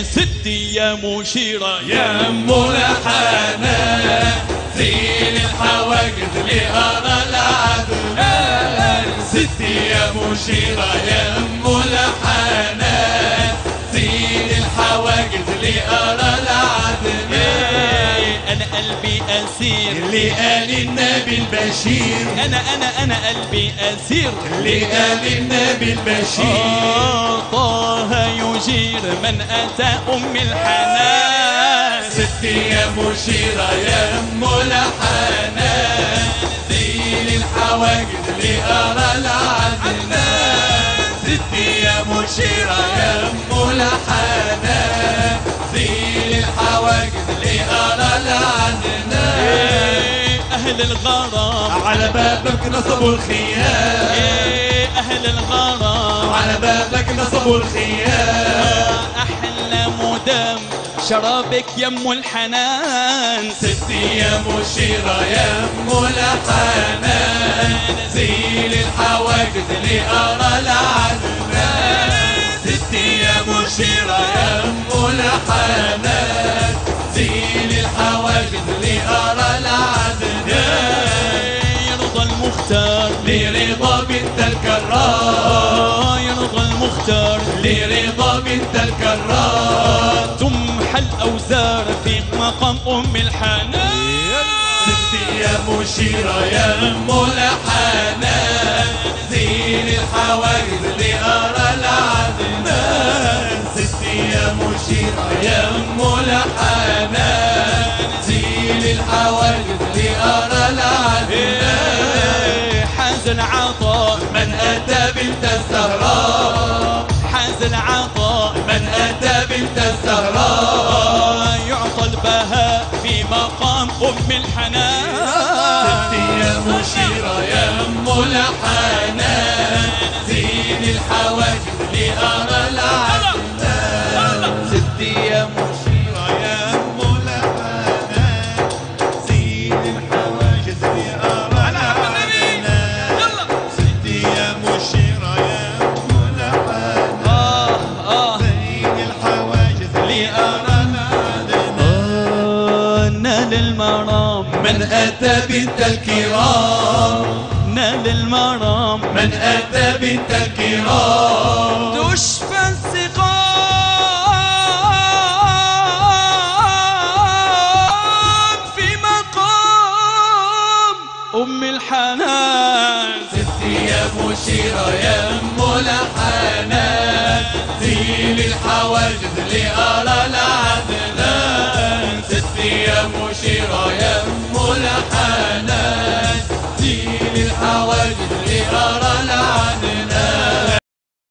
ستي يا مشيرة يا ام الحنان زين الحواجز لأرى العدنان ستي يا مشيرة يا ام الحنان زين الحواجز لأرى العدنان أنا قلبي أسير لآل النبي البشير أنا أنا أنا قلبي أسير لآل النبي البشير آه، طه يجير من أتى أم الحنان ستي يا مشيرة يا ام الحنان زين الحواجز لأرى العدنان ستي يا مشيرة يا ام الحنان زين الحواجز لأرى العدنان إيه، أهل الغرام على بابك نصبوا الخيام إيه، أهل الغرام على بابك نصبوا الخيام أحلى مدام شرابك يم الحنان ستي يا مشيرة يا ام الحنان زين الحواجز لأرى العدنان ستي يا مشيرة يا ام الحنان زين الحواجز لأرى العدنان يرضى المختار لرضا بنت الكرام آه، يرضى المختار لرضا بنت الكرام تمحى الأوزار في مقام أم الحنان ستي يا مشيرة يا ام الحنان زين الحواجز لأرى العدنان ستي يا مشيرة يا ام الحنان زين الحواجز لأرى العدنان إيه، حاز العطاء من أتى بنت الزهراء حاز العطاء من أتى بنت الزهراء يعطى البهاء في مقام أم الحنان ستي يا مشيرة يا ام الحنان زين الحواجز لأرى العدنان ستي يا مشيرة يا ام الحنان زين الحواجز لأرى العدنان ستي يا مشيرة يا ام الحنان آه آه زين الحواجز لأرى العدنان آه، نال المرام من أتى بنت الكرام نال المرام من أتى بنت الكرام تشفى السقام في مقام أم الحنان ستي يا مشيرة يا أم الحنان زين الحواجز لأرى العدنان ستي يا مشيرة يا أم الحنان زين الحواجز لأرى العدنان